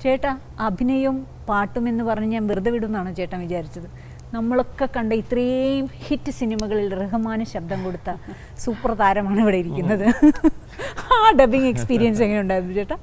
ചേട്ടാ അഭിനയവും പാട്ടും എന്ന് പറഞ്ഞ് ഞാൻ വെറുതെ വിടുമെന്നാണ് ചേട്ടൻ വിചാരിച്ചത് നമ്മളൊക്കെ കണ്ട ഇത്രയും ഹിറ്റ് സിനിമകളിൽ റഹ്മാന് ശബ്ദം കൊടുത്ത സൂപ്പർ താരമാണ് ഇവിടെ ഇരിക്കുന്നത് ആ ഡബിങ് എക്സ്പീരിയൻസ് എങ്ങനെ ഉണ്ടായിരുന്നു ചേട്ടാ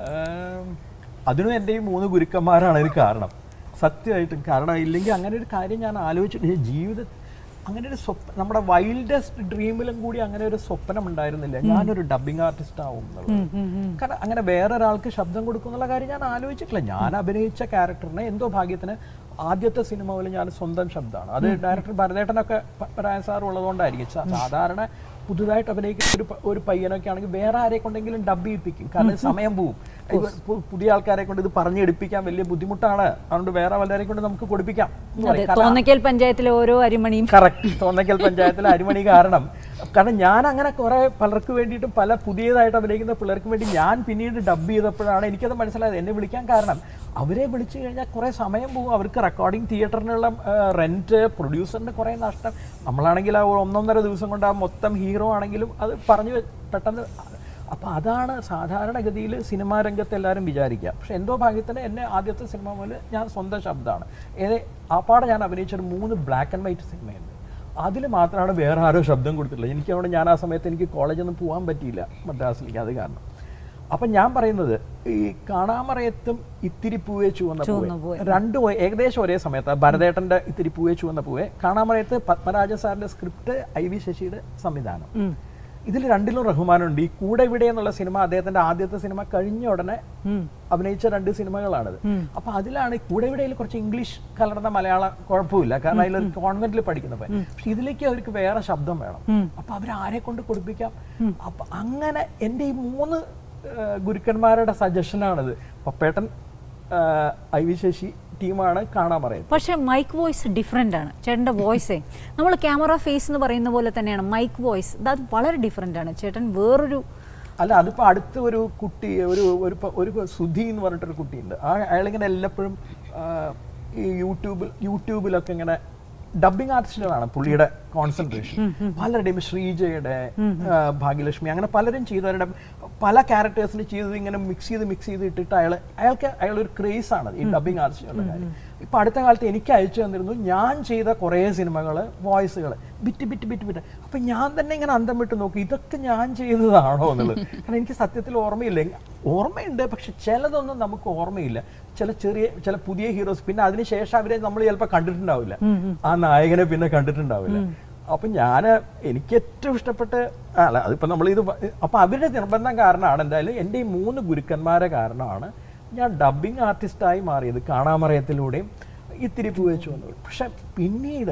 ആം, അതിനും എൻ്റെ ഈ മൂന്ന് ഗുരുക്കന്മാരാണ് ഒരു കാരണം സത്യമായിട്ടും കാരണം ഇല്ലെങ്കിൽ അങ്ങനെ ഒരു കാര്യം ഞാൻ ആലോചിച്ചിട്ട് ജീവിത അങ്ങനെ ഒരു സ്വപ്നം നമ്മുടെ വൈൽഡസ്റ്റ് ഡ്രീമിലും കൂടി അങ്ങനെ ഒരു സ്വപ്നം ഉണ്ടായിരുന്നില്ല ഞാനൊരു ഡബിങ് ആർട്ടിസ്റ്റ് ആവും എന്നുള്ളത് കാരണം അങ്ങനെ വേറെ ഒരാൾക്ക് ശബ്ദം കൊടുക്കും എന്നുള്ള കാര്യം ഞാൻ ആലോചിച്ചിട്ടില്ല ഞാൻ അഭിനയിച്ച ക്യാരക്ടറിനെ എന്തോ ഭാഗ്യത്തിന് ആദ്യത്തെ സിനിമയിൽ ഞാൻ സ്വന്തം ശബ്ദമാണ് അത് ഡയറക്ടർ ഭരതേട്ടനൊക്കെ പ- പരായൻ സാർ ഉള്ളതുകൊണ്ടായിരിക്കും സാ- സാധാരണ പുതുതായിട്ട് അഭിനയിക്കുന്ന ഒരു പ- ഒരു പയ്യനൊക്കെ ആണെങ്കിൽ വേറെ ആരെ കൊണ്ടെങ്കിലും ഡബ് ചെയ്യിപ്പിക്കും കാരണം സമയം പോവും ഇവ പു- പുതിയ ആൾക്കാരെ കൊണ്ട് ഇത് പറഞ്ഞെടുപ്പിക്കാൻ വലിയ ബുദ്ധിമുട്ടാണ് അതുകൊണ്ട് വേറെ വല്ലവരെ കൊണ്ട് നമുക്ക് കൊടുപ്പിക്കാം എന്ന് അതെ പറയും. കാരണം തോന്നയ്ക്കൽ പഞ്ചായത്തിലെ ഓരോ അരിമണിയും കറക്റ്റ് തോന്നക്കൽ പഞ്ചായത്തിലെ അരിമണി കാരണം കാരണം ഞാൻ അങ്ങനെ കുറെ പലർക്ക് വേണ്ടിയിട്ടും പല പുതിയതായിട്ട് അഭിനയിക്കുന്ന പിള്ളേർക്ക് വേണ്ടി ഞാൻ പിന്നീട് ഡബ് ചെയ്തപ്പോഴാണ് എനിക്കത് മനസ്സിലായത് എന്നെ വിളിക്കാൻ കാരണം അവരെ വിളിച്ചു കഴിഞ്ഞാൽ കുറെ സമയം പോകും അവർക്ക് റെക്കോർഡിംഗ് തിയേറ്ററിനുള്ള റെന്റ് പ്രൊഡ്യൂസറിന് കുറെ നഷ്ടം നമ്മളാണെങ്കിൽ ആ ഒന്നൊന്നര ദിവസം കൊണ്ട് ആ മൊത്തം ഹീറോ ആണെങ്കിലും അത് പറഞ്ഞു വെ- പെട്ടെന്ന് അപ്പോൾ അതാണ് സാധാരണഗതിയിൽ സിനിമാ രംഗത്ത് എല്ലാവരും വിചാരിക്കുക പക്ഷെ എന്തോ ഭാഗ്യത്തിന് എന്നെ ആദ്യത്തെ സിനിമ മുതൽ ഞാൻ സ്വന്തം ശബ്ദമാണ് ഏത് ആപ്പാടെ ഞാൻ അഭിനയിച്ചൊരു മൂന്ന് ബ്ലാക്ക് ആൻഡ് വൈറ്റ് സിനിമയുണ്ട് അതിൽ മാത്രമാണ് വേറെ ആരോ ശബ്ദം കൊടുത്തിട്ടുള്ളത് എനിക്ക് അവിടെ ഞാൻ ആ സമയത്ത് എനിക്ക് കോളേജിൽ നിന്ന് പോകാൻ പറ്റിയില്ല മദ്രാസിലേക്ക് അത് കാരണം അപ്പം ഞാൻ പറയുന്നത് ഈ കാണാമറയത്തും ഇത്തിരി പൂവേ ചുവന്ന ചുവന്ന പൂവേ പൂവേ. രണ്ടും ഒ- ഏകദേശം ഒരേ സമയത്ത് ഭരതേട്ടൻ്റെ ഇത്തിരി പൂവേ ചുവന്ന പൂവേ കാണാമറയത്ത് പത്മരാജ സാറിൻ്റെ സ്ക്രിപ്റ്റ് ഐ വി ശശിയുടെ സംവിധാനം ഇതിൽ രണ്ടിലും റഹ്മാനുണ്ട് ഈ കൂടെ ഇവിടെ എന്നുള്ള സിനിമ അദ്ദേഹത്തിന്റെ ആദ്യത്തെ സിനിമ കഴിഞ്ഞ ഉടനെ അഭിനയിച്ച രണ്ട് സിനിമകളാണിത് അപ്പൊ അതിലാണ് ഈ കൂടെ ഇവിടെയിൽ കുറച്ച് ഇംഗ്ലീഷ് കലർന്ന മലയാളം കുഴപ്പമില്ല കാരണം അതിലൊരു കോൺവെന്റിൽ പഠിക്കുന്ന പയ്യൻ. പക്ഷെ ഇതിലേക്ക് അവർക്ക് വേറെ ശബ്ദം വേണം അപ്പൊ അവർ ആരെ കൊണ്ട് കൊടുപ്പിക്കാം അപ്പൊ അങ്ങനെ എൻ്റെ ഈ മൂന്ന് ആ, ഗുരുക്കന്മാരുടെ സജഷനാണിത് പപ്പേട്ടൻ ആ, ഐ വി ശശി ടീമാണ് കാണാൻ പറയുന്നത് പക്ഷേ മൈക്ക് വോയിസ് ഡിഫറെൻ്റ് ആണ് ചേട്ടൻ്റെ വോയിസേ നമ്മൾ ക്യാമറ ഫേസ് എന്ന് പറയുന്ന പോലെ തന്നെയാണ് മൈക്ക് വോയിസ് അത് വളരെ ഡിഫറെൻ്റ് ആണ് ചേട്ടൻ വേറൊരു അല്ല അതിപ്പോ അടുത്ത ഒരു കുട്ടി ഒരു ഒരു പ- ഒരു സുധി എന്ന് പറഞ്ഞിട്ടൊരു കുട്ടിയുണ്ട് ആ അയാളിങ്ങനെ എല്ലപ്പോഴും ആ, ഈ യൂട്യൂബിൽ യൂട്യൂബിലൊക്കെ ഇങ്ങനെ ഡബിങ് ആർട്ടിസ്റ്റുകളാണ് പുള്ളിയുടെ കോൺസെൻട്രേഷൻ പലരുടെയും ശ്രീജയുടെ ആ, ഭാഗ്യലക്ഷ്മി അങ്ങനെ പലരും ചെയ്തവരുടെ പല ക്യാരക്ടേഴ്സിന് ചെയ്തത് ഇങ്ങനെ മിക്സ് ചെയ്ത് മിക്സ് ചെയ്ത് ഇട്ടിട്ട് അയാൾ അയാൾക്ക് അയാൾ ഒരു ക്രേസ് ആണ് ഈ ഡബിങ് ആർട്ടിസ്റ്റുകളുടെ കാര്യം ഇപ്പൊ അടുത്ത കാലത്ത് എനിക്ക് അയച്ചു തന്നിരുന്നു ഞാൻ ചെയ്ത കുറേ സിനിമകൾ വോയിസുകൾ ബിറ്റ് ബിറ്റ് ബിറ്റ് ബിറ്റ് അപ്പൊ ഞാൻ തന്നെ ഇങ്ങനെ അന്തം വിട്ട് നോക്കി ഇതൊക്കെ ഞാൻ ചെയ്തതാണോ എന്നുള്ളത് കാരണം എനിക്ക് സത്യത്തിൽ ഓർമ്മയില്ല ഓർമ്മയുണ്ട് പക്ഷെ ചിലതൊന്നും നമുക്ക് ഓർമ്മയില്ല ചില ചെറിയ ചില പുതിയ ഹീറോസ് പിന്നെ അതിനുശേഷം അവരെ നമ്മൾ ചിലപ്പോൾ കണ്ടിട്ടുണ്ടാവില്ല ആ നായകനെ പിന്നെ കണ്ടിട്ടുണ്ടാവില്ല അപ്പൊ ഞാൻ എനിക്ക് ഏറ്റവും ഇഷ്ടപ്പെട്ട് അല്ല അതിപ്പോ നമ്മൾ ഇത് അപ്പൊ അവരുടെ നിർബന്ധം കാരണമാണ് എന്തായാലും എൻ്റെ ഈ മൂന്ന് ഗുരുക്കന്മാരെ കാരണമാണ് ഞാൻ ഡബിങ് ആർട്ടിസ്റ്റായി മാറിയത് കാണാമറയത്തിലൂടെയും ഇത്തിരി പൂവച്ചു വന്നത് പക്ഷെ പിന്നീട്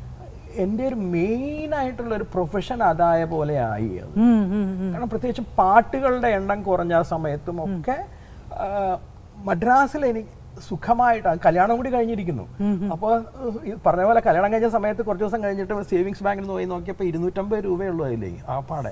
എൻ്റെ ഒരു മെയിൻ ആയിട്ടുള്ള ഒരു പ്രൊഫഷൻ അതായ പോലെ ആയി അത് ഉം, ഉം, ഉം. കാരണം പ്രത്യേകിച്ച് പാട്ടുകളുടെ എണ്ണം കുറഞ്ഞ സമയത്തും ഒക്കെ ആ, മദ്രാസിൽ എനിക്ക് സുഖമായിട്ട് കല്യാണം കൂടി കഴിഞ്ഞിരിക്കുന്നു അപ്പോൾ ഈ പറഞ്ഞ പോലെ കല്യാണം കഴിഞ്ഞ സമയത്ത് കുറച്ച് ദിവസം കഴിഞ്ഞിട്ട് സേവിങ്സ് ബാങ്കിൽ പോയി നോക്കിയപ്പോൾ ഇരുന്നൂറ്റമ്പത് രൂപയുള്ളൂ അതിലേ ആ പാടെ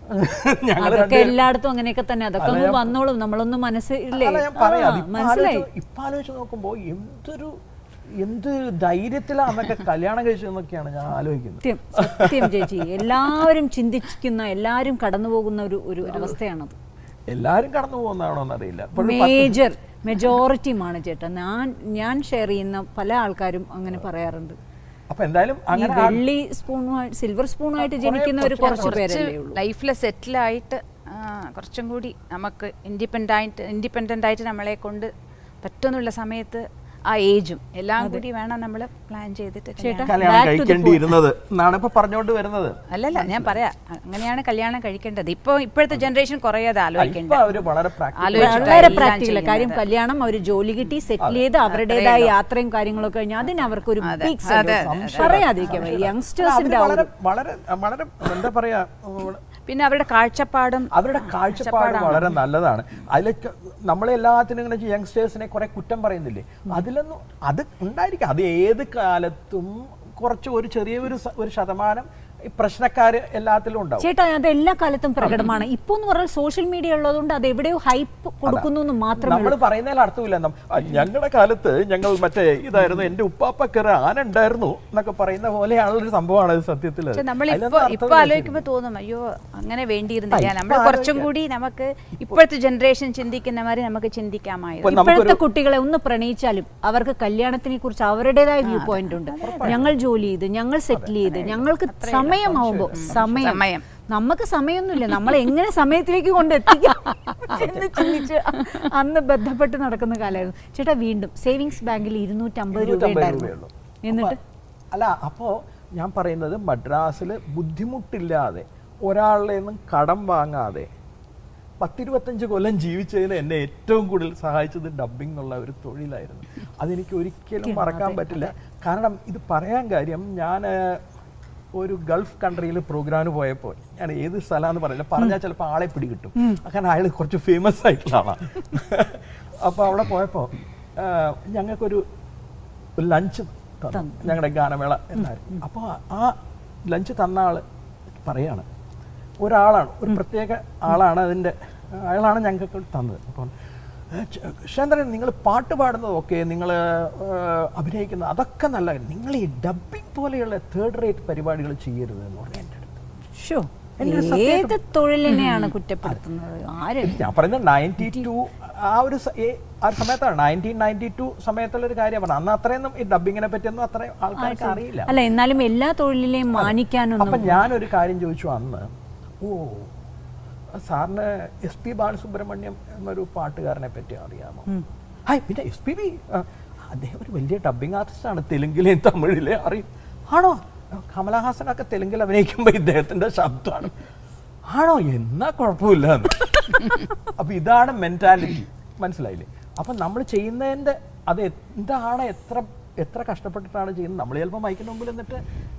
ഞങ്ങൾ അതൊക്കെ എല്ലായിടത്തും അങ്ങനെയൊക്കെ തന്നെ അതൊക്കെ അങ്ങ് വന്നോളും നമ്മളൊന്നും മനസ്സില്ലേ അല്ല ഞാൻ പറയാം ആ, അതിപ്പോ മനസ്സിലായി ആലോചിച്ച് ഇപ്പൊ ആലോചിച്ച് നോക്കുമ്പോ എന്തൊരു എന്ത് ധൈര്യത്തിലാന്നൊക്കെ കല്യാണം കഴിച്ചതെന്നൊക്കെയാണ് ഞാൻ ആലോചിക്കുന്നത് സത്യം സത്യം ചേച്ചി എല്ലാവരും ചിന്തിക്കുന്ന എല്ലാവരും കടന്നു പോകുന്ന ഒരു ഒരു അവസ്ഥയാണത് എല്ലാരും കടന്നു പോകുന്നതാണോ എന്നറിയില്ല ഇപ്പോഴും പത്ത് മേജർ മെജോറിറ്റിയുമാണ് ചേട്ടാ ഞാൻ ഞാൻ ഷെയർ ചെയ്യുന്ന പല ആൾക്കാരും അങ്ങനെ പറയാറുണ്ട് അപ്പൊ എന്തായാലും ഈ അങ്ങനെ വെള്ളി സ്പൂണുമായിട്ട് സിൽവർ സ്പൂണുമായിട്ട് ജനിക്കുന്നവർ കുറച്ച് പേരല്ലേ ഉള്ളൂ ലൈഫിൽ സെറ്റിലായിട്ട് കുറച്ചും കൂടി നമുക്ക് ഇൻഡിപെൻഡൻ്റ് ആയിട്ട് ഇൻഡിപെൻഡൻ്റ് ആയിട്ട് നമ്മളെ കൊണ്ട് പറ്റുന്നുള്ള സമയത്ത് ആ ഏജും എല്ലാം കൂടി വേണം നമ്മൾ പ്ലാൻ ചെയ്തിട്ട് ചേട്ടാ, കല്യാണം. കല്യാണം back to the കഴിക്കേണ്ടിയിരുന്നത് എന്നാണ് ഇപ്പൊ പറഞ്ഞുകൊണ്ട് വരുന്നത് അല്ലല്ല ഞാൻ പറയാം അങ്ങനെയാണ് കല്യാണം കഴിക്കേണ്ടത് ഇപ്പോൾ ഇപ്പോഴത്തെ ജനറേഷൻ കുറേ അത് ഇപ്പൊ ആലോചിക്കേണ്ടത് അവര് വളരെ പ്രാക്ടിക്കൽ ആലോചിച്ചിട്ടാ വളരെ എല്ലാം പ്രാക്ടിക്കൽ കാര്യം ചെയ്യുന്നത്. കല്യാണം അവർ ജോലി കിട്ടി സെറ്റിൽ ചെയ്ത് അവരുടേതായ യാത്രയും കാര്യങ്ങളൊക്കെ കഴിഞ്ഞ് അതിന് അവർക്ക് ഒരു അതെ, ബിഗ് അതെ, പറയാതിരിക്കാം അല്ല, യങ്സ്റ്റേഴ്സിന്റെ അവര് വളരെ വളരെ വളരെ എന്താ പറയാ ഉം, പിന്നെ അവരുടെ കാഴ്ചപ്പാടും അവരുടെ കാഴ്ചപ്പാട് വളരെ നല്ലതാണ് അതിലൊക്കെ നമ്മളെല്ലാത്തിനും ഇങ്ങനെ യങ്സ്റ്റേഴ്സിനെ കുറെ കുറ്റം പറയുന്നില്ലേ അതിലൊന്നും അത് ഉണ്ടായിരിക്കാം അത് ഏത് കാലത്തും കുറച്ച് ഒരു ചെറിയ ഒരു സ- ഒരു ശതമാനം ഈ പ്രശ്നക്കാര് എല്ലാത്തിലും ഉണ്ടാവും ചേട്ടാ അത് എല്ലാ കാലത്തും പ്രകടമാണ് ഇപ്പൊ എന്ന് പറഞ്ഞാൽ സോഷ്യൽ മീഡിയ ഉള്ളതുകൊണ്ട് അത് എവിടെയോ ഹൈപ്പ് കൊടുക്കുന്നു എന്ന് മാത്രമേ നമ്മൾ പറയുന്നതിൽ അർത്ഥമില്ല നം- ആ, ഞങ്ങളുടെ കാലത്ത് ഞങ്ങൾ മറ്റേ ഇതായിരുന്നു എന്റെ ഉപ്പാപ്പക്കര ആന ഉണ്ടായിരുന്നു എന്നൊക്കെ പറയുന്ന പോലെയാണുള്ള ഒരു സംഭവമാണ് ഇത് സത്യത്തിൽ പക്ഷെ നമ്മൾ അതിലൊന്നും ഇപ്പൊ അർത്ഥമില്ല ഇപ്പൊ ആലോചിക്കുമ്പോൾ തോന്നും അയ്യോ അങ്ങനെ വേണ്ടിയിരുന്നില്ല ആ, ഇപ്പൊ നമ്മൾ കുറച്ചും ആലോചിക്കാം. കൂടി നമുക്ക് ഇപ്പോഴത്തെ ജനറേഷൻ ചിന്തിക്കുന്ന മാതിരി നമുക്ക് ചിന്തിക്കാമായിരുന്നു ഇപ്പൊ നമുക്കൊരു- ഇപ്പോഴത്തെ കുട്ടികളെ ഒന്ന് പ്രണയിച്ചാലും അവർക്ക് കല്യാണത്തിനെ കുറിച്ച് അവരുടേതായ വ്യൂ പോയിന്റ് ഉണ്ട് ഞങ്ങൾ ജോലി ചെയ്ത് ഞങ്ങൾ സെറ്റിൽ ചെയ്ത് ഞങ്ങൾക്ക് സമയമാവുമ്പോ സമയം സമയം. നമുക്ക് സമയമൊന്നുമില്ല നമ്മൾ എങ്ങനെ സമയത്തിലേക്ക് കൊണ്ടെത്തിക്കാം എന്ന് ചിന്തിച്ച് അന്ന് ബന്ധപ്പെട്ട് നടക്കുന്ന കാലമായിരുന്നു ചേട്ടാ വീണ്ടും സേവിങ്സ് ബാങ്കിൽ ഇരുന്നൂറ്റമ്പത് രൂപ ഇരുന്നൂറ്റമ്പത് ഉണ്ടായിരുന്നു രൂപയുള്ളൂ. എന്നിട്ട് അപ്പൊ- അല്ല അപ്പോ ഞാൻ പറയുന്നത് മദ്രാസിൽ ബുദ്ധിമുട്ടില്ലാതെ ഒരാളുടെ നിന്നും കടം വാങ്ങാതെ പത്തിരുപത്തഞ്ച് കൊല്ലം ജീവിച്ചതിന് എന്നെ ഏറ്റവും കൂടുതൽ സഹായിച്ചത് ഡബ്ബിംഗ് എന്നുള്ള ഒരു തൊഴിലായിരുന്നു അതെനിക്ക് ഒരിക്കലും മറക്കാൻ പറ്റില്ല കാരണം ഇത് പറയാൻ കാര്യം ഞാൻ ഒരു ഗൾഫ് കൺട്രിയിൽ പ്രോഗ്രാമിന് പോയപ്പോൾ ഞാൻ ഏത് സ്ഥലമാണെന്ന് പറയില്ല പറഞ്ഞാൽ ചിലപ്പോൾ ആളെ പിടികിട്ടും കാരണം അയാൾ കുറച്ച് ഫേമസ് ആയിട്ടുള്ള ആളാണ് അപ്പോൾ അവിടെ പോയപ്പോൾ ഞങ്ങൾക്കൊരു ലഞ്ച് തന്നു ഞങ്ങളുടെ ഗാനമേള എന്നായിരുന്നു അപ്പോൾ ആ ലഞ്ച് തന്ന ആള് പറയാണ് ഒരാളാണ് ഒരു പ്രത്യേക ആളാണ് അതിൻ്റെ അയാളാണ് ഞങ്ങൾക്ക് തന്നത് അപ്പോൾ ശേന്ദ്രൻ നിങ്ങൾ പാട്ട് പാടുന്നതൊക്കെ നിങ്ങൾ അഭിനയിക്കുന്നത് അതൊക്കെ നല്ല നിങ്ങൾ ഈ ഡബ്ബിംഗ് പോലെയുള്ള തേർഡ് റേറ്റ് പരിപാടികൾ ചെയ്യരുത് എന്ന് പറഞ്ഞു എൻ്റെ അടുത്ത് ഷോ എനിക്ക് ഏത് തൊഴിലിനെയാണ് കുറ്റപ്പെടുത്തുന്നത് ആര് ഞാൻ പറയുന്നത് നയൻറ്റി ടു ആ ഒരു സ- ഏ- ആ ഒരു സമയത്താണ് നയൻറ്റീൻ നയൻറ്റി ടു സമയത്തുള്ള ഒരു കാര്യമാണ് അന്ന് അത്രയൊന്നും ഈ ഡബ്ബിങ്ങിനെ പറ്റിയൊന്നും അത്രയും ആൾക്കാർക്ക് അറിയില്ല അല്ല എന്നാലും എല്ലാ തൊഴിലിനെയും മാനിക്കാനൊന്നും അപ്പൊ ഞാനൊരു കാര്യം ചോദിച്ചു അന്ന് ഓ സാറിന് എസ് പി ബാലസുബ്രഹ്മണ്യം എന്നൊരു പാട്ടുകാരനെ പറ്റി അറിയാമോ ഹായ് പിന്നെ എസ് പി ബി അദ്ദേഹം ഒരു വലിയ ഡബ്ബിംഗ് ആർട്ടിസ്റ്റാണ് തെലുങ്കിലെയും തമിഴിലെ അറിയും ആണോ കമലഹാസനൊക്കെ തെലുങ്കിൽ അഭിനയിക്കുമ്പോൾ ഇദ്ദേഹത്തിന്റെ ശബ്ദമാണ് ആണോ എന്നാ കുഴപ്പമില്ല എന്ന്. അപ്പൊ ഇതാണ് മെന്റാലിറ്റി മനസ്സിലായില്ലേ അപ്പൊ നമ്മൾ ചെയ്യുന്നതിന്റെ അത് എന്താണ് എത്ര എത്ര കഷ്ടപ്പെട്ടിട്ടാണ് ചെയ്യുന്നത് നമ്മൾ ചിലപ്പോൾ മൈക്കിന് മുമ്പിൽ എന്നിട്ട്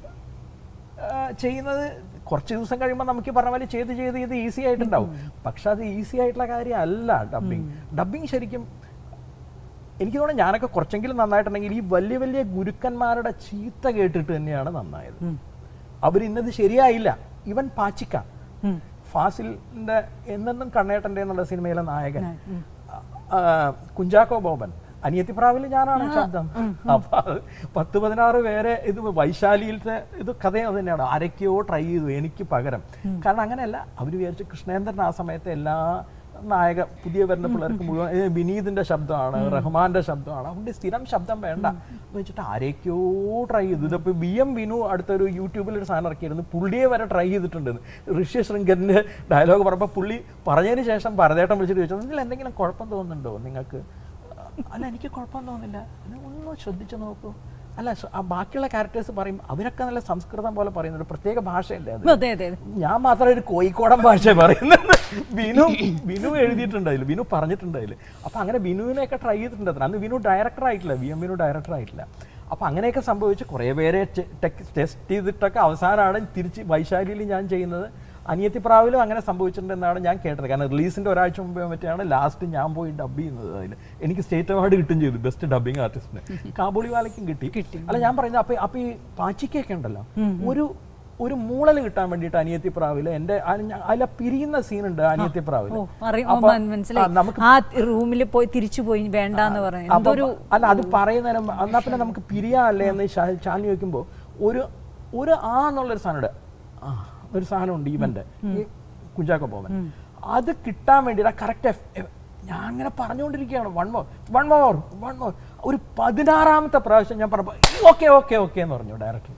ആ, ചെയ്യുന്നത് കുറച്ച് ദിവസം കഴിയുമ്പോൾ നമുക്ക് ഈ പറഞ്ഞ പോലെ ചെയ്ത് ചെയ്ത് ഇത് ഈസി ആയിട്ടുണ്ടാവും പക്ഷെ അത് ഈസി ആയിട്ടുള്ള കാര്യമല്ല ഡബ്ബിങ് ഡബ്ബിങ് ശരിക്കും എനിക്ക് തോന്നുന്നു ഞാനൊക്കെ കുറച്ചെങ്കിലും നന്നായിട്ടുണ്ടെങ്കിൽ ഈ വലിയ വലിയ ഗുരുക്കന്മാരുടെ ചീത്ത കേട്ടിട്ട് തന്നെയാണ് നന്നായത് അവരിന്നത് ശരിയായില്ല ഇവൻ പാച്ചിക്ക ഫാസിലിന്റെ എന്നെന്നും കണ്ണേട്ടൻ്റെ എന്നുള്ള സിനിമയിലെ നായകൻ ആ, കുഞ്ചാക്കോ ബോബൻ അനിയത്തിപ്രാവിൽ ഞാനാണ് ശബ്ദം അപ്പൊ അത് പത്ത് പതിനാറ് പേരെ ഇത് വൈശാലിയിലത്തെ ഇത് കഥ അത് തന്നെയാണ് ആരൊക്കെയോ ട്രൈ ചെയ്തു എനിക്ക് പകരം കാരണം അങ്ങനെയല്ല അവർ വിചാരിച്ചു കൃഷ്ണേന്ദ്രൻ ആ സമയത്ത് എല്ലാ നായക പുതിയ വരുന്ന പിള്ളേർക്ക് മുഴുവൻ ഏ, വിനീതിന്റെ ശബ്ദമാണ് റഹ്മാന്റെ ശബ്ദമാണ് അതുകൊണ്ട് സ്ഥിരം ശബ്ദം വേണ്ട എന്ന് വെച്ചിട്ട് ആരൊക്കെയോ ട്രൈ ചെയ്തു ഇതിപ്പോ ബി എം വിനു അടുത്തൊരു യൂട്യൂബിൽ ഒരു സാധനം ഇറക്കിയിരുന്നു പുള്ളിയെ വരെ ട്രൈ ചെയ്തിട്ടുണ്ട് ഋഷ്യ ശൃംഗറിന്റെ ഡയലോഗ് പറഞ്ഞപ്പോൾ പുള്ളി പറഞ്ഞതിന് ശേഷം ഭരതേട്ടൻ വിളിച്ചിട്ട് ചോദിച്ചു നിങ്ങൾ എന്തെങ്കിലും കുഴപ്പം തോന്നുന്നുണ്ടോ നിങ്ങൾക്ക് അല്ല എനിക്ക് കുഴപ്പം തോന്നില്ല നിങ്ങൾ ഒന്ന് ശ്രദ്ധിച്ചു നോക്കൂ അല്ല സ- ആ ബാക്കിയുള്ള ക്യാരക്ടേഴ്സ് പറയും അവരൊക്കെ നല്ല സംസ്കൃതം പോലെ പറയുന്നുണ്ട് പ്രത്യേക ഭാഷയല്ലേ അത് അതെ അതെ അതെ ഞാൻ മാത്രം ഒരു കോഴിക്കോടൻ ഭാഷ പറയുന്നത് ബിനു ബിനു എഴുതിയിട്ടുണ്ട് അതിൽ ബിനു പറഞ്ഞിട്ടുണ്ട് അതിൽ അപ്പൊ അങ്ങനെ ബിനുവിനെയൊക്കെ ട്രൈ ചെയ്തിട്ടുണ്ട് അത്ര. അന്ന് ബിനു ഡയറക്ടർ ആയിട്ടില്ല വി എം ബിനു ഡയറക്ടർ ആയിട്ടില്ല അപ്പൊ അങ്ങനെയൊക്കെ സംഭവിച്ച് കുറേ പേരെ ടെസ്റ്റ് ചെയ്തിട്ടൊക്കെ അവസാനമാണ് തിരിച്ച് വൈശാലിയിൽ ഞാൻ ചെയ്യുന്നത് അനിയത്തിപ്രാവിലും അങ്ങനെ സംഭവിച്ചിട്ടുണ്ടെന്നാണ് ഞാൻ കേട്ടത് കാരണം റിലീസിന്റെ ഒരാഴ്ച മുമ്പേ മറ്റാണ് ലാസ്റ്റ് ഞാൻ പോയി ഡബ് ചെയ്യുന്നത് അതിൽ എനിക്ക് സ്റ്റേറ്റ് അവാർഡ് കിട്ടും ചെയ്തു ബെസ്റ്റ് ഡബിങ് ആർട്ടിസ്റ്റിന് കാബൂളിവാലയ്ക്കും കിട്ടി അല്ല ഞാൻ പറയുന്നത് അപ്പൊ അപ്പൊ ഈ പാച്ചിക്കൊക്കെ ഉണ്ടല്ലോ ഒരു ഒരു മൂളൽ കിട്ടാൻ വേണ്ടിയിട്ട് അനിയത്തിപ്രാവില് എന്റെ അതിലെ പിരിയുന്ന സീനുണ്ട് അനിയത്തിപ്രാവില് ഓ അറിയ- ഓ, അപ്പൊ, മൻ- മനസ്സിലായി ആ, നമുക്ക് ആ റൂമിൽ പോയി തിരിച്ചു പോയി വേണ്ടാന്ന് പറഞ്ഞു അപ്പൊ എന്തൊരു അല്ല അത് പറയുന്നതിനും എന്നാ പിന്നെ നമുക്ക് പിരിയാല്ലേ എന്ന് ശാ- ശാലിനി ചോദിക്കുമ്പോൾ ഒരു ഒരു ആ എന്നുള്ളൊരു സാധനം ആ ഒരു സാധനം ഉണ്ട് ഇവന്റെ ഈ കുഞ്ചാക്കോ പോവൻ അത് കിട്ടാൻ വേണ്ടിയിട്ട് കറക്റ്റ് ഞാൻ അങ്ങനെ പറഞ്ഞുകൊണ്ടിരിക്കുകയാണ് one more one more one more ഒരു പതിനാറാമത്തെ പ്രാവശ്യം ഞാൻ പറഞ്ഞപ്പോൾ ഓക്കെ ഓക്കെ ഓക്കെ എന്ന് പറഞ്ഞു ഡയറക്ടർ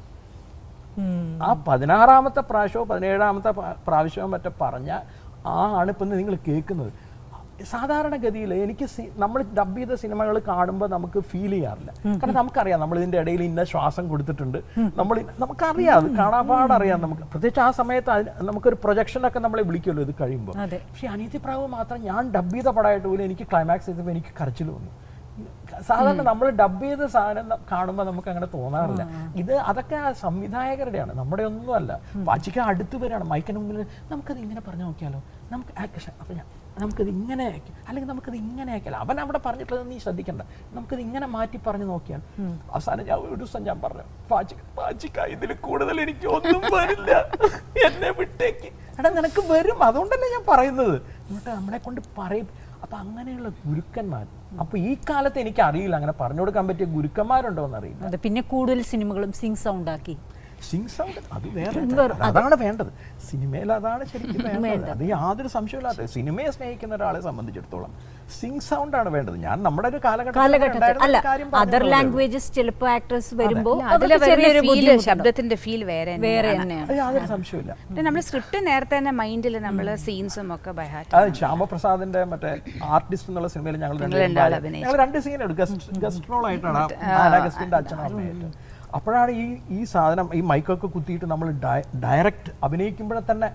ആ പതിനാറാമത്തെ പ്രാവശ്യമോ പതിനേഴാമത്തെ പ്രാ- പ്രാവശ്യമോ മറ്റോ പറഞ്ഞ ആ ആണ് ഇപ്പം നിങ്ങൾ കേൾക്കുന്നത് സാധാരണഗതിയിൽ എനിക്ക് സി- നമ്മൾ ഡബ് ചെയ്ത സിനിമകൾ കാണുമ്പോൾ നമുക്ക് ഫീൽ ചെയ്യാറില്ല കാരണം നമുക്കറിയാം നമ്മൾ ഇതിന്റെ ഇടയിൽ ഇന്ന ശ്വാസം കൊടുത്തിട്ടുണ്ട് നമ്മൾ ഇ- നമുക്കറിയാം അത് കാണാപാടറിയാം നമുക്ക് പ്രത്യേകിച്ച് ആ സമയത്ത് അതിന് നമുക്കൊരു പ്രൊജക്ഷനൊക്കെ നമ്മളെ വിളിക്കുമല്ലോ ഇത് കഴിയുമ്പോൾ അതെ. പക്ഷേ അനീതിപ്രാവ് മാത്രം ഞാൻ ഡബ് ചെയ്ത പടമായിട്ട് പോലും എനിക്ക് ക്ലൈമാക്സ് ചെയ്തപ്പോൾ എനിക്ക് കരച്ചിൽ വന്നു സാധാരണ നമ്മൾ ഡബ് ചെയ്ത സാധനം ന- കാണുമ്പോൾ നമുക്ക് അങ്ങനെ തോന്നാറില്ല ഇത് അതൊക്കെ ആ സംവിധായകരുടെയാണ് നമ്മുടെ ഒന്നുമല്ല വാച്ചിക്ക് അടുത്ത് വരികയാണ് മൈക്കിന് മുമ്പിൽ നമുക്കത് ഇങ്ങനെ പറഞ്ഞു നോക്കിയാലോ നമുക്ക് ആക്ഷൻ അപ്പൊ ഞാൻ നമുക്കിത് ഇങ്ങനെ ആക്കി- അല്ലെങ്കിൽ നമുക്കിത് ഇങ്ങനെ ആക്കിയാൽ അവൻ അവിടെ പറഞ്ഞിട്ടുള്ളത് നീ ശ്രദ്ധിക്കണ്ട നമുക്കിത് ഇങ്ങനെ മാറ്റി പറഞ്ഞു നോക്കിയാൽ അവസാനം ഞാൻ ഒരു ദിവസം ഞാൻ പറഞ്ഞു പാച്ചി പാച്ചിക്ക ഇതിൽ കൂടുതൽ എനിക്ക് ഒന്നും വരില്ല എന്നെ വിട്ടേക്ക് എടാ നിനക്ക് വരും അതുകൊണ്ടല്ലേ ഞാൻ പറയുന്നത് എന്നിട്ട് നമ്മളെ കൊണ്ട് പറയും അപ്പൊ അങ്ങനെയുള്ള ഗുരുക്കന്മാർ അപ്പൊ ഈ കാലത്ത് എനിക്ക് അറിയില്ല അങ്ങനെ പറഞ്ഞു കൊടുക്കാൻ പറ്റിയ ഗുരുക്കന്മാരുണ്ടോ എന്നറിയില്ല അതെ പിന്നെ കൂടുതൽ സിനിമകളും സിങ് സൗണ്ട് ആക്കി സിംഗ് സൗണ്ട് അത് വേറെ അതാണ് വേണ്ടത് സിനിമയിൽ അതാണ് ശരിക്കും വേണ്ടത് അത് യാതൊരു സംശയമില്ലാത്ത സിനിമയെ സ്നേഹിക്കുന്ന ഒരാളെ സംബന്ധിച്ചിടത്തോളം സിംഗ് സൗണ്ട് ആണ് വേണ്ടത് ഞാൻ നമ്മുടെ ഒരു കാലഘട്ടത്തിൽ കാലഘട്ടത്തിൽ ഉണ്ടായിരുന്ന അല്ല ഒരു കാര്യം അതർ പറഞ്ഞതേ ഉള്ളൂ. ലാംഗ്വേജസ് ചിലപ്പോൾ ആക്ടേഴ്സ് വരുമ്പോൾ അതിലെ വരുന്ന ഫീൽ ശബ്ദത്തിന്റെ ഫീൽ വേറെ വേറെ തന്നെയാണ്. തന്നെയാണ് അത് യാതൊരു സംശയമില്ല പിന്നെ നമ്മൾ സ്ക്രിപ്റ്റ് നേരത്തെ തന്നെ മൈൻഡിൽ നമ്മൾ സീൻസും ഒക്കെ ബൈ ഹാർട്ട് അത് ശ്യാമപ്രസാദിന്റെ മറ്റേ ആർട്ടിസ്റ്റ് എന്നുള്ള സിനിമയിൽ ഞങ്ങൾ രണ്ടാളും രണ്ടുപേരും അഭിനയിച്ചു. ഞങ്ങൾ രണ്ട് സീൻ എടുക്കും ഗസ്റ്റ് ഗസ്റ്റ് റോൾ ആയിട്ടാണ് അഗസ്റ്റിന്റെ അച്ഛനും അമ്മയായിട്ട് അപ്പോഴാണ് ഈ ഈ സാധനം ഈ മൈക്കൊക്കെ കുത്തിയിട്ട് നമ്മൾ ഡയറക്റ്റ് അഭിനയിക്കുമ്പോഴേ തന്നെ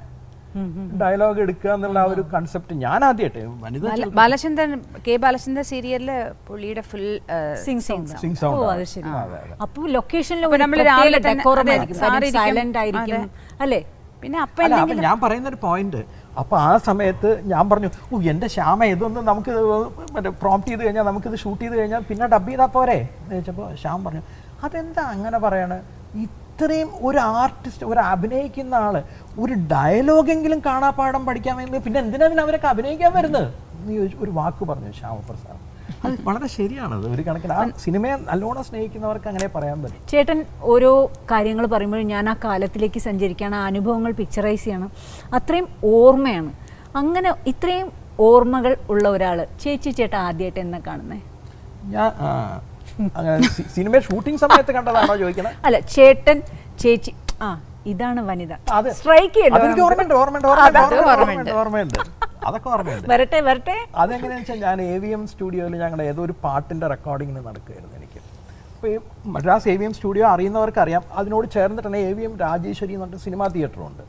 ഡയലോഗ് എടുക്കുക എന്നുള്ള ആ ഒരു കൺസെപ്റ്റ് ഞാൻ ആദ്യമായിട്ട് വനിത ബാല- ബാലചന്ദ്രൻ കെ ബാലചന്ദ്രൻ സീരിയലില് പുള്ളിയുടെ full sync sound sync sound ഓ അത് ശരി അപ്പോൾ ലൊക്കേഷനിൽ അപ്പൊ ഒരു നമ്മള് പ്രത്യേക രാവിലെ തന്നെ- ഡെക്കോറം അതെ, ആയിരിക്കും സാറിരിക്കും. സൈലന്റ് ആയിരിക്കും അല്ലേ പിന്നെ അപ്പൊ അല്ല അപ്പൊ ഞാൻ പറയുന്ന ഒരു പോയിന്റ് അപ്പൊ ആ സമയത്ത് ഞാൻ പറഞ്ഞു ഓ എന്റെ ശ്യാമ ഇതൊന്നും നമുക്ക് മറ്റേ പ്രോംപ്റ്റ് ചെയ്ത് കഴിഞ്ഞാൽ നമുക്കിത് ഷൂട്ട് ചെയ്ത് കഴിഞ്ഞാൽ പിന്നെ ഡബ് ചെയ്താൽ പോരെ എന്ന് ചോദിച്ചപ്പോൾ ശ്യാം പറഞ്ഞു അതെന്താ അങ്ങനെ പറയാണ് ഇത്രയും ഒരു ആർട്ടിസ്റ്റ് ഒരു അഭിനയിക്കുന്ന ആള് ഒരു ഡയലോഗെങ്കിലും കാണാപ്പാടം പഠിക്കാൻ വേണ്ടി പിന്നെ എന്തിനാ പിന്നെ അവരൊക്കെ അഭിനയിക്കാൻ വരുന്നത് എന്ന് ചോദിച്ചു ഒരു വാക്ക് പറഞ്ഞു ശ്യാമപ്രസാദ് അത് വളരെ ശരിയാണത് ഒരു കണക്കിന് ആ സിനിമയെ നല്ലോണം സ്നേഹിക്കുന്നവർക്ക് അങ്ങനെ പറയാൻ പറ്റും ചേട്ടൻ ഓരോ കാര്യങ്ങൾ പറയുമ്പോൾ ഞാൻ ആ കാലത്തിലേക്ക് സഞ്ചരിക്കുകയാണ് ആ അനുഭവങ്ങൾ പിക്ചറൈസ് ചെയ്യണം അത്രയും ഓർമ്മയാണ് അങ്ങനെ ഇത്രയും ഓർമ്മകൾ ഉള്ള ഒരാൾ ചേച്ചി ചേട്ടൻ ആദ്യമായിട്ട് എന്നെ കാണുന്നേ ഞാൻ ആ, അങ്ങനെ സി- സിനിമ ഷൂട്ടിംഗ് സമയത്ത് കണ്ടതാണോ ചോദിക്കണേ അല്ല ചേട്ടൻ ചേച്ചി ആ ഇതാണ് വനിത അത് സ്ട്രൈക്ക് അതെനിക്ക് ഓർമ്മയുണ്ട് ഓർമ്മയുണ്ട് ഓർമ്മയുണ്ട് ഓർമ്മയുണ്ട് ഓർമ്മയുണ്ട് അതൊക്കെ ഓർമ്മയുണ്ട് വരട്ടെ വരട്ടെ അതെങ്ങനെയാണെന്ന് വെച്ചാൽ ഞാൻ എ വി എം സ്റ്റുഡിയോയിൽ ഞങ്ങളുടെ ഏതോ ഒരു പാട്ടിൻ്റെ റെക്കോർഡിങ്ങിന് നടക്കുകയായിരുന്നു എനിക്ക് അപ്പോൾ ഈ Madras A V M studio അറിയുന്നവർക്ക് അറിയാം അതിനോട് ചേർന്നിട്ടാണ് എ വി എം രാജേശ്വരി എന്ന് പറഞ്ഞിട്ട് സിനിമാ തിയേറ്ററുണ്ട്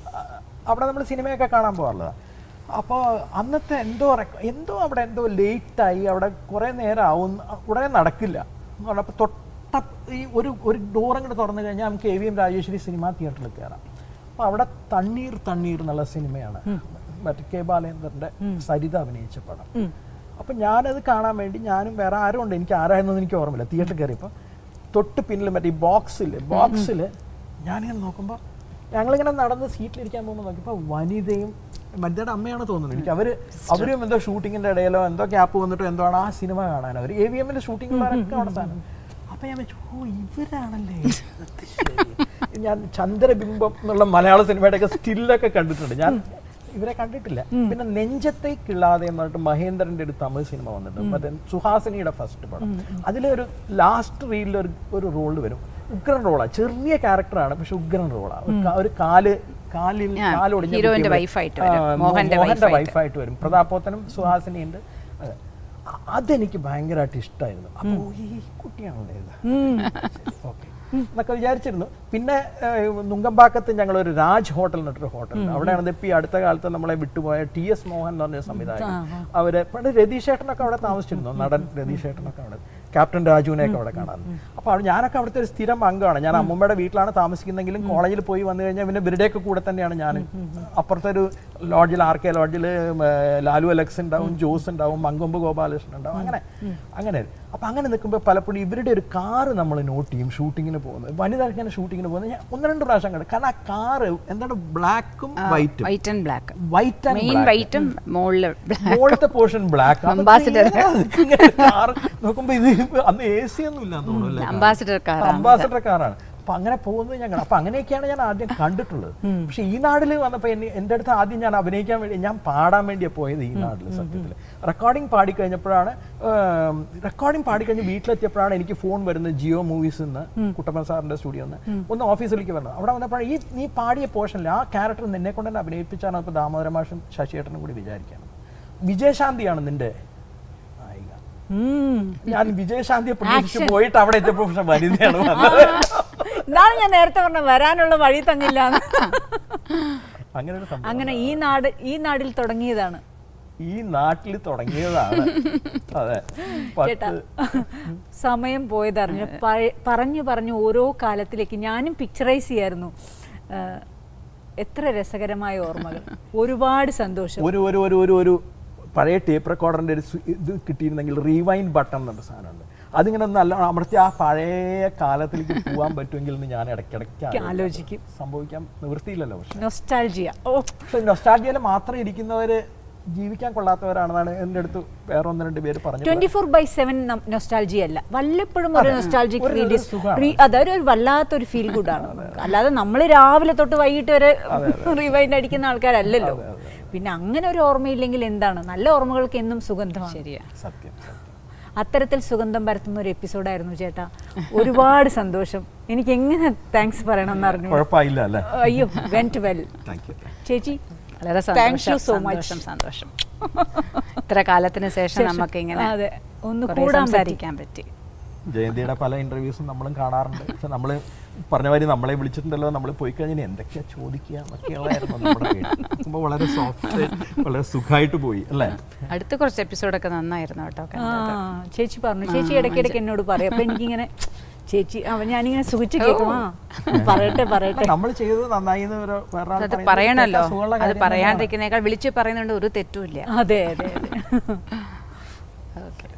അവിടെ നമ്മൾ സിനിമയൊക്കെ കാണാൻ പോകാറുള്ളതാണ് അപ്പോൾ അന്നത്തെ എന്തോ റെക്ക- എന്തോ അവിടെ എന്തോ ലേറ്റായി അവിടെ കുറേ നേരം ആവും ഉടനെ നടക്കില്ല എന്ന് പറഞ്ഞപ്പോൾ തൊട്ട ഈ ഒരു ഒരു ഡോർ അങ്ങോട്ട് തുറന്നു കഴിഞ്ഞാൽ നമുക്ക് A V M Rajeshwari cinema തിയേറ്ററിൽ കയറാം അപ്പോൾ അവിടെ തണ്ണീർ തണ്ണീർ എന്നുള്ള സിനിമയാണ് മറ്റേ കെ ബാലേന്ദ്രന്റെ സരിത അഭിനയിച്ച പടം അപ്പം ഞാനത് കാണാൻ വേണ്ടി ഞാനും വേറെ ആരും ഉണ്ട് എനിക്ക് ആരായിരുന്നെന്ന് എനിക്ക് ഓർമ്മയില്ല തിയേറ്ററിൽ കയറിയപ്പോൾ തൊട്ട് പിന്നിൽ മറ്റേ ഈ ബോക്സിൽ ബോക്സിൽ ഞാനിങ്ങനെ നോക്കുമ്പോൾ ഞങ്ങളിങ്ങനെ നടന്ന് സീറ്റിലിരിക്കാൻ പോകുമ്പോൾ നോക്കിയപ്പോൾ വനിതയും വനിതയുടെ അമ്മയാണ് തോന്നുന്നത് എനിക്ക് അവർ അവരും എന്തോ ഷൂട്ടിങ്ങിൻ്റെ ഇടയിലോ എന്തോ ഗ്യാപ്പ് വന്നിട്ടോ എന്തോ ആണ് ആ സിനിമ കാണാൻ അവർ എ വി എമ്മിൻ്റെ ഷൂട്ടിങ്ങിലൊക്കെ അവിടെ സാധനം അപ്പം ഞാൻ വെച്ചു ഓ ഇവരാണല്ലേ അത് ശരി." ഞാൻ ചന്ദ്രബിംബം എന്നുള്ള മലയാള സിനിമയുടെയൊക്കെ സ്റ്റില്ലൊക്കെ കണ്ടിട്ടുണ്ട് ഞാൻ ഇവരെ കണ്ടിട്ടില്ല പിന്നെ നെഞ്ചത്തേക്കിള്ളാതെ എന്ന് പറഞ്ഞിട്ട് മഹേന്ദ്രന്റെ ഒരു തമിഴ് സിനിമ വന്നിട്ടുണ്ട് മറ്റേ സുഹാസിനിയുടെ ഫസ്റ്റ് പടം അതിലൊരു ലാസ്റ്റ് റീലിൽ ഒരു ഒരു റോള് വരും ഉഗ്രൻ റോളാണ് ചെറിയ ക്യാരക്ടറാണ് പക്ഷെ ഉഗ്രൻ റോളാണ് ഒരു കാല് കാലിൽ ആ, കാലൊടിഞ്ഞ ഹീറോയിന്റെ കുട്ടി വരും. വൈഫായിട്ട് വരും. ആ, മോഹന്റെ മോഹന്റെ വൈഫായിട്ട്. വൈഫായിട്ട് വരും പ്രതാപോത്തനും സുഹാസിനിയുണ്ട് അതെ. അ- അതെനിക്ക് ഭയങ്കരമായിട്ട് ഇഷ്ടമായിരുന്നു അപ്പോൾ ഈ കുട്ടിയാണല്ലേ ഇത് ഓക്കെ എന്നൊക്കെ വിചാരിച്ചിരുന്നു പിന്നെ ഏഹ്, നുങ്കമ്പാക്കത്ത് ഞങ്ങൾ ഒരു രാജ് ഹോട്ടൽ എന്നിട്ടൊരു ഹോട്ടൽ അവിടെയാണ് ഇപ്പം ഈ അടുത്ത കാലത്ത് നമ്മളെ വിട്ടുപോയ ടി എസ് മോഹൻ എന്ന് പറഞ്ഞ സംവിധായകൻ അവര് പണ്ട് രതീഷ് ഏട്ടനൊക്കെ അവിടെ താമസിച്ചിരുന്നു നടൻ രതീഷ് ഏട്ടനൊക്കെ അവിടെ ക്യാപ്റ്റൻ രാജുവിനെയൊക്കെ അവിടെ കാണാൻ അപ്പോൾ അവിടെ ഞാനൊക്കെ അവിടുത്തെ ഒരു സ്ഥിരം അംഗമാണ് ഞാൻ അമ്മൂമ്മയുടെ വീട്ടിലാണ് താമസിക്കുന്നെങ്കിലും കോളേജിൽ പോയി വന്നു കഴിഞ്ഞാൽ പിന്നെ ഇവരുടെയൊക്കെ കൂടെ തന്നെയാണ് ഞാൻ അപ്പുറത്തെ ഒരു ലോഡ്ജിൽ ആർ കെ ലോഡ്ജിൽ ലാലു അലക്സ് ഉണ്ടാവും ജോസ് ഉണ്ടാവും മങ്കൊമ്പ് ഗോപാലകൃഷ്ണൻ ഉണ്ടാവും അങ്ങനെ അങ്ങനെ അപ്പൊ അങ്ങനെ നിൽക്കുമ്പോൾ പലപ്പോഴും ഇവരുടെ ഒരു കാറ് നമ്മൾ നോട്ട് ചെയ്യും ഷൂട്ടിങ്ങിന് പോകുന്നത് വനിത ഇങ്ങനെ ഷൂട്ടിങ്ങിന് പോകുന്നത് ഞാൻ ഒന്ന് രണ്ട് പ്രാവശ്യം കണ്ടു കാരണം ആ കാറ് എന്താണ് ബ്ലാക്കും വൈറ്റും white and black white main and വൈറ്റും മുകളില് മുകളിലത്തെ പോർഷൻ ബ്ലാക്ക് Ambassador. കാർ നോക്കുമ്പോ ഇത് അന്ന് എ സി ഒന്നും ഇല്ല തോന്നുന്നു അംബാസിഡർ കാറാണ് അംബാസഡർ കാറാണ് അപ്പൊ അങ്ങനെ പോകുന്നത് ഞങ്ങൾ അപ്പൊ അങ്ങനെയൊക്കെയാണ് ഞാൻ ആദ്യം കണ്ടിട്ടുള്ളത് പക്ഷെ ഈ നാട്ടിൽ വന്നപ്പോൾ എന്നെ എൻ്റെ അടുത്ത് ആദ്യം ഞാൻ അഭിനയിക്കാൻ വേണ്ടി ഞാൻ പാടാൻ വേണ്ടിയാണ് പോയത് ഈ നാട്ടിൽ സത്യത്തിൽ റെക്കോർഡിംഗ് പാടിക്കഴിഞ്ഞപ്പോഴാണ് റെക്കോർഡിംഗ് പാടിക്കഴിഞ്ഞ് വീട്ടിലെത്തിയപ്പോഴാണ് എനിക്ക് ഫോൺ വരുന്നത് ജിയോ മൂവീസ് നിന്ന് കുട്ടപ്പൻ സാറിന്റെ സ്റ്റുഡിയോ നിന്ന് ഒന്ന് ഓഫീസിലേക്ക് വരുന്നത് അവിടെ വന്നപ്പോഴാണ് ഈ നീ പാടിയ പോർഷനിൽ ആ ക്യാരക്ടർ നിന്നെ കൊണ്ട് തന്നെ അഭിനയിപ്പിച്ചാണ് ഇപ്പോൾ ദാമോദര മാഷും ശശിയേട്ടനും കൂടി വിചാരിക്കുകയാണ് വിജയശാന്തിയാണ് നിന്റെ നായിക ഉം. ഞാൻ വിജയശാന്തിയെ പ്രതീക്ഷിച്ച് പോയിട്ട് അവിടെ എത്തിയപ്പോൾ പക്ഷെ വനിതയാണ് വന്നത് ഇതാണ് ഞാൻ നേരത്തെ പറഞ്ഞ വരാനുള്ള വഴി തങ്ങില്ല അങ്ങനെ ഒരു സംഭവം അങ്ങനെ ഈ നാട് ഈ നാടിൽ തുടങ്ങിയതാണ് ഈ നാട്ടിൽ തുടങ്ങിയതാണ് അതെ ചേട്ടാ പത്ത് സമയം പോയതറിഞ്ഞു പഴ- പറഞ്ഞു പറഞ്ഞു ഓരോ കാലത്തിലേക്ക് ഞാനും പിക്ചറൈസ് ചെയ്യായിരുന്നു ആ, എത്ര രസകരമായ ഓർമ്മകൾ ഒരുപാട് സന്തോഷം ഒരു ഒരു ഒരു ഒരു ഒരു പഴയ ടേപ്പ് റെക്കോർഡറിൻ്റെ ഒരു സ്വി- ഇത് കിട്ടിയിരുന്നെങ്കിൽ റീവൈൻ ബട്ടൺ എന്നൊരു സാധനമുണ്ട് അതിങ്ങനെ നല്ല അമർത്തി ആ പഴയ കാലത്തിലേക്ക് പോകാൻ പറ്റുമെങ്കിൽ എന്ന് ഞാൻ ഇടയ്ക്കിടയ്ക്ക് ആലോചിക്കും. സംഭവിക്കാൻ നിവൃത്തിയില്ലല്ലോ പക്ഷെ നൊസ്റ്റാൾജിയ ഓ നൊസ്റ്റാൾജിയയിൽ മാത്രം ഇരിക്കുന്നവർ ജീവിക്കാൻ കൊള്ളാത്തവരാണെന്നാണ് എൻ്റെ അടുത്ത് വേറെ ഒന്ന് രണ്ട് പേര് പറഞ്ഞു twenty four by seven nostalgia അല്ല വല്ലപ്പോഴും ഒരു നൊസ്റ്റാൾജിക് ഒരു- ഫീൽ ഒരു സുഖമാണ്. അതൊരു വല്ലാത്തൊരു ഫീൽ ഗുഡാണ് അല്ലാതെ നമ്മൾ രാവിലെ തൊട്ട് വൈകിട്ട് വരെ റിവൈൻഡ് അടിക്കുന്ന ആൾക്കാരല്ലല്ലോ പിന്നെ അങ്ങനെ ഒരു ഓർമ്മയില്ലെങ്കിൽ എന്താണ് നല്ല ഓർമ്മകൾക്ക് എന്നും സുഗന്ധമാണ് ശരിയാ സത്യം സത്യം അത്തരത്തിൽ സുഗന്ധം പരത്തുന്ന ഒരു എപ്പിസോഡായിരുന്നു ചേട്ടാ ഒരുപാട് സന്തോഷം എനിക്ക് എങ്ങനെ താങ്ക്സ് പറയണം എന്ന് അറിഞ്ഞു കുഴപ്പമില്ല അല്ലേ അയ്യോ വെന്റ് വെൽ താങ്ക് യു ചേച്ചി വളരെ Thank you സന്തോഷം so much. സന്തോഷം സന്തോഷം ഇത്ര കാലത്തിന് ശേഷം ശേഷം. നമുക്ക് ഇങ്ങനെ അതെ, ഒന്ന് കുറേ കൂടാൻ പറ്റി. സംസാരിക്കാൻ പറ്റി ജയന്തിയുടെ പല ഇന്റർവ്യൂസും നമ്മളും കാണാറുണ്ട് പക്ഷെ നമ്മൾ പറഞ്ഞ മാതിരി നമ്മളെ വിളിച്ചിട്ടുണ്ടല്ലോ നമ്മൾ പോയി കഴിഞ്ഞാൽ എന്തൊക്കെയാ ചോദിക്കുക എന്നൊക്കെയുള്ളതായിരുന്നു നമ്മുടെ പേടി അപ്പോൾ വളരെ സോഫ്റ്റ് വളരെ സുഖമായിട്ട് പോയി അല്ലേ അടുത്ത കുറച്ച് എപ്പിസോഡൊക്കെ നന്നായിരുന്നു കേട്ടോ ആ കണ്ടത്. ചേച്ചി പറഞ്ഞു ചേച്ചി ആ, ഇടയ്ക്കിടയ്ക്ക് എന്നോട് പറയും അപ്പൊ എനിക്കിങ്ങനെ ചേച്ചി അവ ഞാനിങ്ങനെ സുഖിച്ച് കേൾക്കും ആ പറയട്ടെ പറയട്ടെ നമ്മൾ ചെയ്തത് നന്നായി എന്ന് ഒരു വേറെ ആൾ അത് പറയുന്നത് പറയണല്ലോ കേൾക്കാൻ സുഖമുള്ള അത് കാര്യം തന്നെയാണ്. പറയാണ്ടിരിക്കുന്നേക്കാൾ വിളിച്ച് പറയുന്നുണ്ട് ഒരു തെറ്റുമില്ല അതെ അതെ അതെ ഓക്കെ